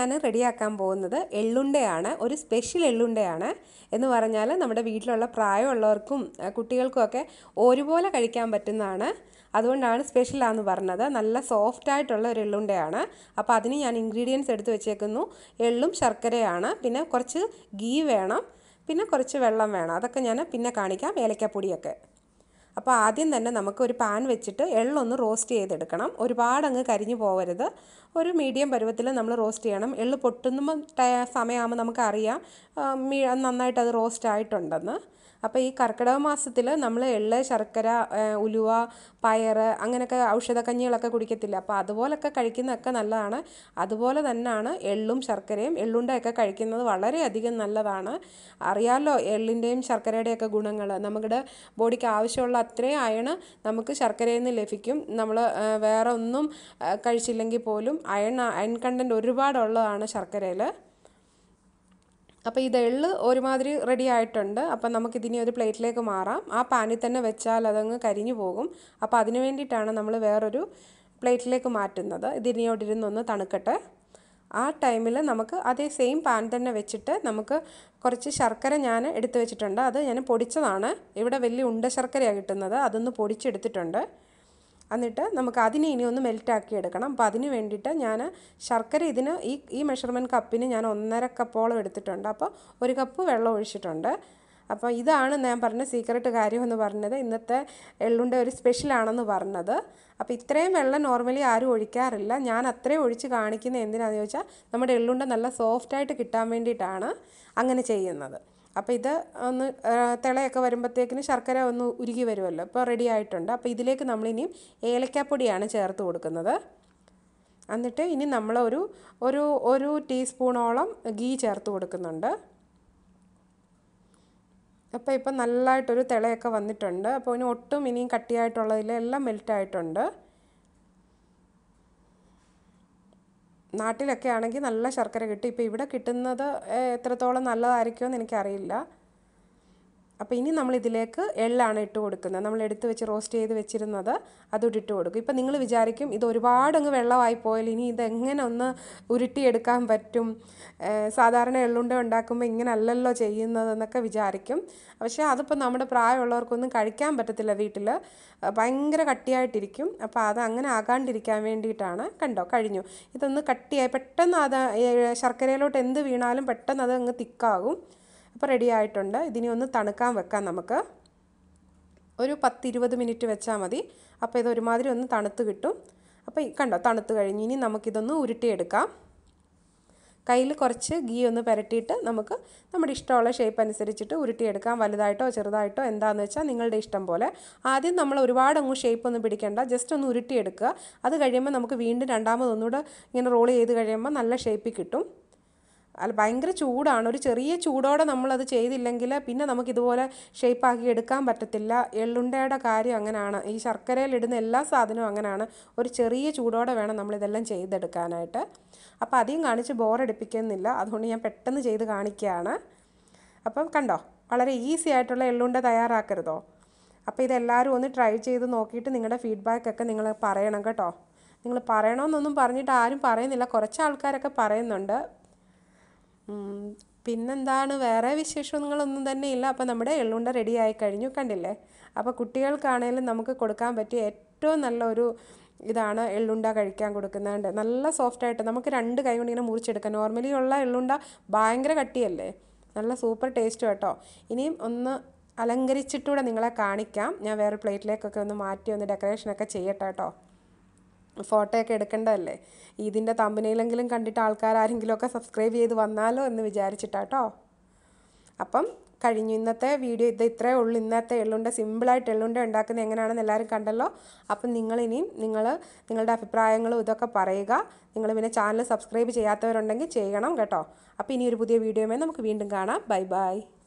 ഞാൻ റെഡിയാക്കാൻ പോകുന്നത് എള്ളുണ്ടയാണ് ഒരു സ്പെഷ്യൽ എള്ളുണ്ടയാണ് എന്ന് പറഞ്ഞാൽ നമ്മുടെ വീട്ടിലുള്ള പ്രായമുള്ളവർക്കും ആ, കുട്ടികൾക്കുമൊക്കെ ഒരുപോലെ കഴിക്കാൻ പറ്റുന്നതാണ് അതുകൊണ്ടാണ് സ്പെഷ്യലാന്ന് പറഞ്ഞത് നല്ല സോഫ്റ്റ് ആയിട്ടുള്ള ഒരു എള്ളുണ്ടയാണ് അപ്പോൾ അതിന് ഞാൻ ഇൻഗ്രീഡിയൻസ് എടുത്ത് വെച്ചേക്കുന്നു എള്ളും ശർക്കരയാണ് പിന്നെ കുറച്ച് ഗീ വേണം പിന്നെ കുറച്ച് വെള്ളം വേണം അതൊക്കെ ഞാൻ പിന്നെ കാണിക്കാം ഏലക്കാപ്പൊടിയൊക്കെ അപ്പോൾ ആദ്യം തന്നെ നമുക്ക് ഒരു പാൻ വെച്ചിട്ട് എള്ളൊന്ന് റോസ്റ്റ് ചെയ്തെടുക്കണം ഒരുപാട് അങ്ങ് കരിഞ്ഞു പോകരുത് ഒരു മീഡിയം പരുവത്തിൽ നമ്മൾ റോസ്റ്റ് ചെയ്യണം എള്ള് പൊട്ടുമ്പോൾ സമയമാകുമ്പോൾ നമുക്കറിയാം ആ, മീ- നന്നായിട്ട് അത് റോസ്റ്റ് ആയിട്ടുണ്ടെന്ന് അപ്പോൾ ഈ കർക്കിടക മാസത്തിൽ നമ്മൾ എള്ള് ശർക്കര ആ, ഉലുവ പയർ അങ്ങനെയൊക്കെ ഔഷധക്കഞ്ഞികളൊക്കെ കുടിക്കത്തില്ല അപ്പോൾ അതുപോലൊക്കെ കഴിക്കുന്നതൊക്കെ നല്ലതാണ് അതുപോലെ തന്നെയാണ് എള്ളും ശർക്കരയും എള്ളുണ്ടയൊക്കെ കഴിക്കുന്നത് വളരെയധികം നല്ലതാണ് അറിയാമല്ലോ എള്ളിൻ്റെയും ശർക്കരയുടെയൊക്കെ ഗുണങ്ങൾ നമ്മുടെ ബോഡിക്ക് ആവശ്യമുള്ള അത്രയും അയണ് നമുക്ക് ശർക്കരയിൽ നിന്ന് ലഭിക്കും നമ്മൾ വേറെ ഒന്നും ആ, കഴിച്ചില്ലെങ്കിൽ പോലും അയൺ അയൺ കണ്ടൻറ്റ് ഒരുപാടുള്ളതാണ് ശർക്കരയിൽ അപ്പോൾ ഇത് എള്ള് ഒരുമാതിരി റെഡി ആയിട്ടുണ്ട് അപ്പം നമുക്കിതിനി ഒരു പ്ലേറ്റിലേക്ക് മാറാം ആ പാനിൽ തന്നെ വെച്ചാൽ അതങ്ങ് കരിഞ്ഞു പോകും അപ്പോൾ അതിന് വേണ്ടിയിട്ടാണ് നമ്മൾ വേറൊരു പ്ലേറ്റിലേക്ക് മാറ്റുന്നത് ഇതിനി അവിടെ ഇരുന്നൊന്ന് തണുക്കട്ടെ ആ ടൈമിൽ നമുക്ക് അതേ സെയിം പാൻ തന്നെ വെച്ചിട്ട് നമുക്ക് കുറച്ച് ശർക്കര ഞാൻ എടുത്തു വെച്ചിട്ടുണ്ട് അത് ഞാൻ പൊടിച്ചതാണ് ഇവിടെ വലിയ ഉണ്ട ശർക്കരയാണ് കിട്ടുന്നത് അതൊന്ന് പൊടിച്ചെടുത്തിട്ടുണ്ട് എന്നിട്ട് നമുക്ക് അതിനെ ഇനി ഒന്ന് മെൽറ്റാക്കി എടുക്കണം അപ്പോൾ അതിന് വേണ്ടിയിട്ട് ഞാൻ ശർക്കര ഇതിന് ഈ ഈ മെഷർമെൻറ്റ് കപ്പിന് ഞാൻ ഒന്നര കപ്പോളം എടുത്തിട്ടുണ്ട് അപ്പോൾ ഒരു കപ്പ് വെള്ളം ഒഴിച്ചിട്ടുണ്ട് അപ്പോൾ ഇതാണ് ഞാൻ പറഞ്ഞ സീക്രട്ട് കാര്യം എന്ന് പറഞ്ഞത് ഇന്നത്തെ എള്ളുണ്ട ഒരു സ്പെഷ്യലാണെന്ന് പറഞ്ഞത് അപ്പോൾ ഇത്രയും വെള്ളം നോർമലി ആരും ഒഴിക്കാറില്ല ഞാൻ അത്രയും ഒഴിച്ച് കാണിക്കുന്നത് എന്തിനാണെന്ന് ചോദിച്ചാൽ നമ്മുടെ എള്ളുണ്ട നല്ല സോഫ്റ്റായിട്ട് കിട്ടാൻ വേണ്ടിയിട്ടാണ് അങ്ങനെ ചെയ്യുന്നത് അപ്പോൾ ഇത് ഒന്ന് ആ, തിളയൊക്കെ വരുമ്പോഴത്തേക്കിന് ശർക്കര ഒന്ന് ഉരുകി വരുമല്ലോ ഇപ്പോൾ റെഡി ആയിട്ടുണ്ട് അപ്പോൾ ഇതിലേക്ക് നമ്മളിനിയും ഏലക്കാപ്പൊടിയാണ് ചേർത്ത് കൊടുക്കുന്നത് എന്നിട്ട് ഇനി നമ്മൾ ഒരു ഒരു ഒരു ടീസ്പൂണോളം ഗീ ചേർത്ത് കൊടുക്കുന്നുണ്ട് അപ്പോൾ ഇപ്പം നല്ലതായിട്ടൊരു തിളയൊക്കെ വന്നിട്ടുണ്ട് അപ്പോൾ ഇനി ഒട്ടും ഇനിയും കട്ടിയായിട്ടുള്ളതിലെല്ലാം മെൽറ്റായിട്ടുണ്ട് നാട്ടിലൊക്കെ ആണെങ്കിൽ നല്ല ശർക്കര കിട്ടും ഇപ്പോൾ ഇവിടെ കിട്ടുന്നത് ഏഹ്, എത്രത്തോളം നല്ലതായിരിക്കുമെന്ന് എനിക്കറിയില്ല അപ്പോൾ ഇനി നമ്മൾ ഇതിലേക്ക് എള്ളാണ് ഇട്ട് കൊടുക്കുന്നത് നമ്മൾ എടുത്ത് വെച്ച് റോസ്റ്റ് ചെയ്ത് വെച്ചിരുന്നത് അതോട്ട് ഇട്ട് കൊടുക്കും ഇപ്പം നിങ്ങൾ വിചാരിക്കും ഇത് ഒരുപാട് അങ്ങ് വെള്ളമായി പോയാൽ ഇനി ഇതെങ്ങനെ ഒന്ന് ഉരുട്ടിയെടുക്കാൻ പറ്റും ഏഹ് സാധാരണ എള്ളുണ്ട ഉണ്ടാക്കുമ്പോൾ ഇങ്ങനെ അല്ലല്ലോ ചെയ്യുന്നതെന്നൊക്കെ വിചാരിക്കും പക്ഷേ അതിപ്പോൾ നമ്മുടെ പ്രായമുള്ളവർക്കൊന്നും കഴിക്കാൻ പറ്റത്തില്ല വീട്ടിൽ ഭയങ്കര കട്ടിയായിട്ടിരിക്കും അപ്പോൾ അത് അങ്ങനെ ആകാണ്ടിരിക്കാൻ വേണ്ടിയിട്ടാണ് കണ്ടോ കഴിഞ്ഞു ഇതൊന്ന് കട്ടിയായി പെട്ടെന്ന് അത് ഏഹ് ശർക്കരയിലോട്ട് എന്ത് വീണാലും പെട്ടെന്ന് അത് അങ്ങ് തിക്കാകും അപ്പോൾ റെഡി ആയിട്ടുണ്ട് ഇതിനി ഒന്ന് തണുക്കാൻ വെക്കാം നമുക്ക് ഒരു പത്ത് ഇരുപത് മിനിറ്റ് വെച്ചാൽ മതി അപ്പോൾ ഇത് ഒരുമാതിരി ഒന്ന് തണുത്ത് കിട്ടും അപ്പോൾ ഈ കണ്ടോ തണുത്ത് കഴിഞ്ഞ് ഇനി നമുക്കിതൊന്ന് ഉരുട്ടിയെടുക്കാം കയ്യിൽ കുറച്ച് ഗീ ഒന്ന് പുരട്ടിയിട്ട് നമുക്ക് നമ്മുടെ ഇഷ്ടമുള്ള ഷേപ്പ് അനുസരിച്ചിട്ട് ഉരുട്ടിയെടുക്കാം വലുതായിട്ടോ ചെറുതായിട്ടോ എന്താണെന്ന് വെച്ചാൽ നിങ്ങളുടെ ഇഷ്ടം പോലെ ആദ്യം നമ്മൾ ഒരുപാട് അങ്ങ് ഷേപ്പ് ഒന്നും പിടിക്കേണ്ട ജസ്റ്റ് ഒന്ന് ഉരുട്ടിയെടുക്കുക അത് കഴിയുമ്പോൾ നമുക്ക് വീണ്ടും രണ്ടാമത് ഒന്നുകൂടെ ഇങ്ങനെ റോൾ ചെയ്ത് കഴിയുമ്പോൾ നല്ല ഷേപ്പിൽ കിട്ടും അല്ല ഭയങ്കര ചൂടാണ് ഒരു ചെറിയ ചൂടോടെ നമ്മളത് ചെയ്തില്ലെങ്കിൽ പിന്നെ നമുക്ക് ഇതുപോലെ ഷേപ്പാക്കി എടുക്കാൻ പറ്റത്തില്ല എള്ളുണ്ടയുടെ കാര്യം അങ്ങനെയാണ് ഈ ശർക്കരയിലിടുന്ന എല്ലാ സാധനവും അങ്ങനെയാണ് ഒരു ചെറിയ ചൂടോടെ വേണം നമ്മളിതെല്ലാം ചെയ്തെടുക്കാനായിട്ട് അപ്പോൾ അധികം കാണിച്ച് ബോറടിപ്പിക്കുന്നില്ല അതുകൊണ്ട് ഞാൻ പെട്ടെന്ന് ചെയ്ത് കാണിക്കുകയാണ് അപ്പം കണ്ടോ വളരെ ഈസി ആയിട്ടുള്ള എള്ളുണ്ട തയ്യാറാക്കരുതോ അപ്പോൾ ഇതെല്ലാവരും ഒന്ന് ട്രൈ ചെയ്ത് നോക്കിയിട്ട് നിങ്ങളുടെ ഫീഡ്ബാക്ക് ഒക്കെ നിങ്ങൾ പറയണം കേട്ടോ നിങ്ങൾ പറയണമെന്നൊന്നും പറഞ്ഞിട്ട് ആരും പറയുന്നില്ല കുറച്ച് ആൾക്കാരൊക്കെ പറയുന്നുണ്ട് ഉം, പിന്നെന്താണ് വേറെ വിശേഷങ്ങളൊന്നും തന്നെ ഇല്ല അപ്പോൾ നമ്മുടെ എള്ളുണ്ട റെഡി ആയി കഴിഞ്ഞു കണ്ടില്ലേ അപ്പോൾ കുട്ടികൾക്കാണേലും നമുക്ക് കൊടുക്കാൻ പറ്റിയ ഏറ്റവും നല്ല ഒരു ഇതാണ് എള്ളുണ്ട കഴിക്കാൻ കൊടുക്കുന്നുണ്ട് നല്ല സോഫ്റ്റായിട്ട് നമുക്ക് രണ്ട് കൈ കൊണ്ട് ഇങ്ങനെ മുറിച്ചെടുക്കാം നോർമലി ഉള്ള എള്ളുണ്ട ഭയങ്കര കട്ടിയല്ലേ നല്ല സൂപ്പർ ടേസ്റ്റ് കേട്ടോ ഇനിയും ഒന്ന് അലങ്കരിച്ചിട്ടൂടെ നിങ്ങളെ കാണിക്കാം ഞാൻ വേറെ പ്ലേറ്റിലേക്കൊക്കെ ഒന്ന് മാറ്റി ഒന്ന് ഡെക്കറേഷനൊക്കെ ചെയ്യട്ടെ കേട്ടോ ഫോട്ടോയൊക്കെ എടുക്കേണ്ടതല്ലേ ഇതിൻ്റെ തമ്പനയിലെങ്കിലും കണ്ടിട്ട് ആൾക്കാർ ആരെങ്കിലുമൊക്കെ സബ്സ്ക്രൈബ് ചെയ്ത് വന്നാലോ എന്ന് വിചാരിച്ചിട്ടാട്ടോ അപ്പം കഴിഞ്ഞു ഇന്നത്തെ വീഡിയോ ഇത് ഇത്രയേ ഉള്ളൂ ഇന്നത്തെ എള്ളുണ്ട സിമ്പിളായിട്ട് എള്ളുണ്ട ഉണ്ടാക്കുന്നത് എങ്ങനെയാണെന്ന് എല്ലാവരും കണ്ടല്ലോ അപ്പം നിങ്ങളിനിയും നിങ്ങൾ നിങ്ങളുടെ അഭിപ്രായങ്ങളും ഇതൊക്കെ പറയുക നിങ്ങൾ പിന്നെ ചാനൽ സബ്സ്ക്രൈബ് ചെയ്യാത്തവരുണ്ടെങ്കിൽ ചെയ്യണം കേട്ടോ അപ്പോൾ ഇനി ഒരു പുതിയ വീഡിയോയുമായി നമുക്ക് വീണ്ടും കാണാം ബൈ ബൈ